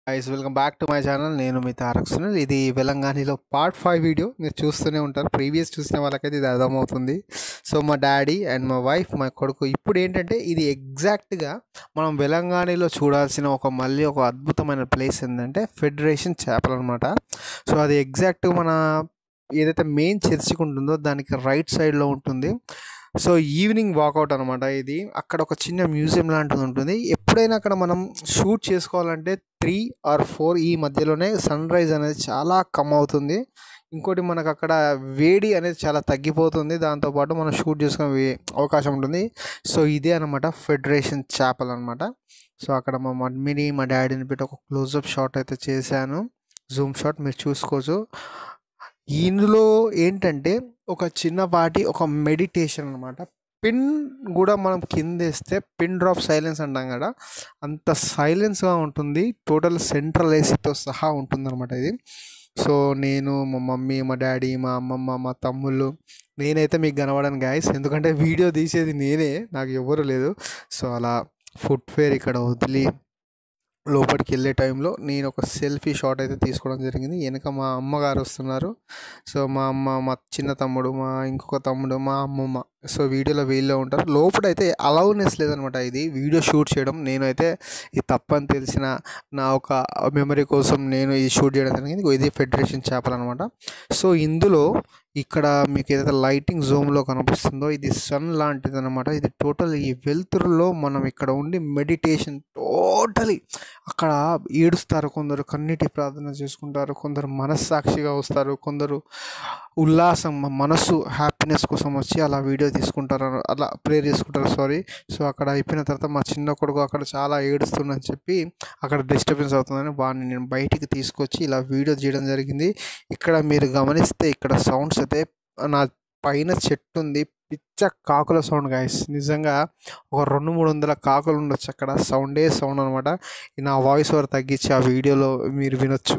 guys welcome back to my channel నేను మీ తారక్ సునీల్ ఇది వెలంగాణిలో పార్ట్ ఫైవ్ వీడియో మీరు చూస్తూనే ఉంటారు ప్రీవియస్ చూసిన వాళ్ళకైతే ఇది అర్థమవుతుంది సో మా డాడీ అండ్ మా వైఫ్ మా కొడుకు ఇప్పుడు ఏంటంటే ఇది ఎగ్జాక్ట్గా మనం వెలంగాణిలో చూడాల్సిన ఒక మళ్ళీ ఒక అద్భుతమైన ప్లేస్ ఏంటంటే ఫెడరేషన్ చేపలు అనమాట సో అది ఎగ్జాక్ట్గా మన ఏదైతే మెయిన్ చర్చికి ఉంటుందో దానికి రైట్ సైడ్లో ఉంటుంది సో ఈవినింగ్ వాకౌట్ అనమాట ఇది అక్కడ ఒక చిన్న మ్యూజియం లాంటిది ఉంటుంది ఎప్పుడైనా అక్కడ మనం షూట్ చేసుకోవాలంటే త్రీ ఆర్ ఫోర్ ఈ మధ్యలోనే సన్ రైజ్ అనేది చాలా కమ్ అవుతుంది ఇంకోటి మనకు అక్కడ వేడి అనేది చాలా తగ్గిపోతుంది దాంతోపాటు మనం షూట్ చేసుకునే వే- అవకాశం ఉంటుంది సో ఇదే అనమాట ఫెడరేషన్ చేపలు అనమాట సో అక్కడ మా మమ్మీని మా డాడీని పెట్టి ఒక క్లోజప్ షాట్ అయితే చేశాను జూమ్ షాట్ మీరు చూసుకోవచ్చు ఇందులో ఏంటంటే ఒక చిన్నపాటి ఒక మెడిటేషన్ అనమాట పిన్ కూడా మనం కింద వేస్తే పిన్ డ్రాప్ సైలెన్స్ అంటాం కదా అంత సైలెన్స్గా ఉంటుంది టోటల్ సెంట్రల్ ఏసీతో సహా ఉంటుంది అనమాట ఇది సో నేను మా మమ్మీ మా డాడీ మా అమ్మమ్మ మా తమ్ముళ్ళు నేనైతే మీకు కనబడను గాయస్ ఎందుకంటే వీడియో తీసేది నేనే నాకు ఎవరు లేదు సో అలా ఫుట్వేర్ ఇక్కడ వదిలి లోపలికి వెళ్ళే టైంలో నేను ఒక సెల్ఫీ షాట్ అయితే తీసుకోవడం జరిగింది వెనక మా అమ్మగారు వస్తున్నారు సో మా అమ్మ మా చిన్న తమ్ముడు మా ఇంకొక తమ్ముడు మా అమ్మమ్మ సో వీడియోలో వీళ్ళే ఉంటారు లోపలైతే అలౌనెస్ లేదనమాట ఇది వీడియో షూట్ చేయడం నేనైతే ఇది తప్పని తెలిసిన నా ఒక మెమరీ కోసం నేను ఇది షూట్ చేయడం జరిగింది ఇది ఫెడరేషన్ చేపలు అనమాట సో ఇందులో ఇక్కడ మీకు ఏదైతే లైటింగ్ జోమ్లో కనిపిస్తుందో ఇది సన్ లాంటిది అనమాట ఇది టోటల్ ఈ వెలుతురులో మనం ఇక్కడ ఉండి మెడిటేషన్ టోటలీ అక్కడ ఏడుస్తారు కొందరు కన్నీటి ప్రార్థన చేసుకుంటారు కొందరు మనస్సాక్షిగా వస్తారు కొందరు ఉల్లాసం మ- మనసు హ్యాపీనెస్ కోసం వచ్చి అలా వీడియో తీసుకుంటారు అలా ప్రేర్ చేసుకుంటారు సారీ సో అక్కడ అయిపోయిన తర్వాత మా చిన్న కొడుకు అక్కడ చాలా ఏడుస్తుందని చెప్పి అక్కడ డిస్టర్బెన్స్ అవుతుందని వాడిని నేను బయటికి తీసుకొచ్చి ఇలా వీడియో చేయడం జరిగింది ఇక్కడ మీరు గమనిస్తే ఇక్కడ సౌండ్స్ అయితే నా పైన చెట్టు ఉంది పిచ్చ కాకుల సౌండ్ గాయస్ నిజంగా ఒక రెండు మూడు వందల కాకులు ఉండొచ్చు అక్కడ సౌండే సౌండ్ అనమాట నా వాయిస్ ఓవర్ తగ్గించి ఆ వీడియోలో మీరు వినొచ్చు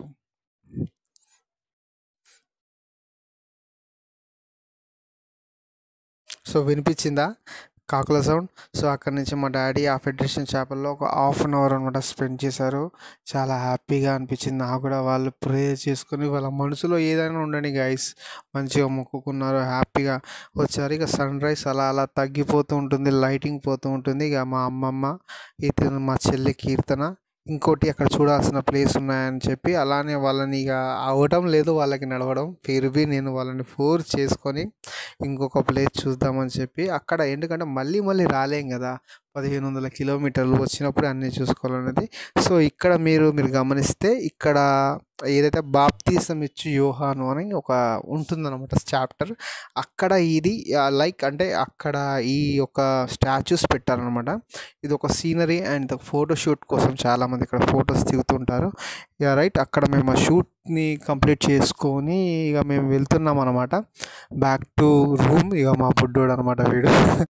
సో వినిపించిందా కాకుల సౌండ్ సో అక్కడి నుంచి మా డాడీ ఆ ఫెడరేషన్ చేపల్లో ఒక హాఫ్ అన్ అవర్ అనమాట స్పెండ్ చేశారు చాలా హ్యాపీగా అనిపించింది నాకు కూడా వాళ్ళు ప్రేయర్ చేసుకొని వాళ్ళ మనసులో ఏదైనా ఉండని గైస్ మంచిగా మొక్కుకున్నారు హ్యాపీగా వచ్చారు ఇక సన్ రైజ్ అలా అలా తగ్గిపోతూ ఉంటుంది లైటింగ్ పోతూ ఉంటుంది ఇక మా అమ్మమ్మ ఇతను మా చెల్లి కీర్తన ఇంకోటి అక్కడ చూడాల్సిన ప్లేస్ ఉన్నాయని చెప్పి అలానే వాళ్ళని ఇక అవడం లేదు వాళ్ళకి నడవడం పేరుబి నేను వాళ్ళని ఫోర్స్ చేసుకొని ఇంకొక ప్లేస్ చూద్దామని చెప్పి అక్కడ ఎందుకంటే మళ్ళీ మళ్ళీ రాలేం కదా పదిహేను వందల కిలోమీటర్లు వచ్చినప్పుడు అన్నీ చూసుకోవాలనేది సో ఇక్కడ మీరు మీరు గమనిస్తే ఇక్కడ ఏదైతే బాప్తీసం ఇచ్చి యోహాను అని ఒక ఉంటుందన్నమాట చాప్టర్ అక్కడ ఇది లైక్ అంటే అక్కడ ఈ యొక్క స్టాచ్యూస్ పెట్టారనమాట ఇది ఒక సీనరీ అండ్ ఫోటో షూట్ కోసం చాలామంది ఇక్కడ ఫొటోస్ దిగుతుంటారు ఇక రైట్ అక్కడ మేము ఆ షూట్ని కంప్లీట్ చేసుకొని ఇక మేము వెళ్తున్నాం అనమాట బ్యాక్ టు రూమ్ ఇక మా బుడ్డోడు అనమాట వీడు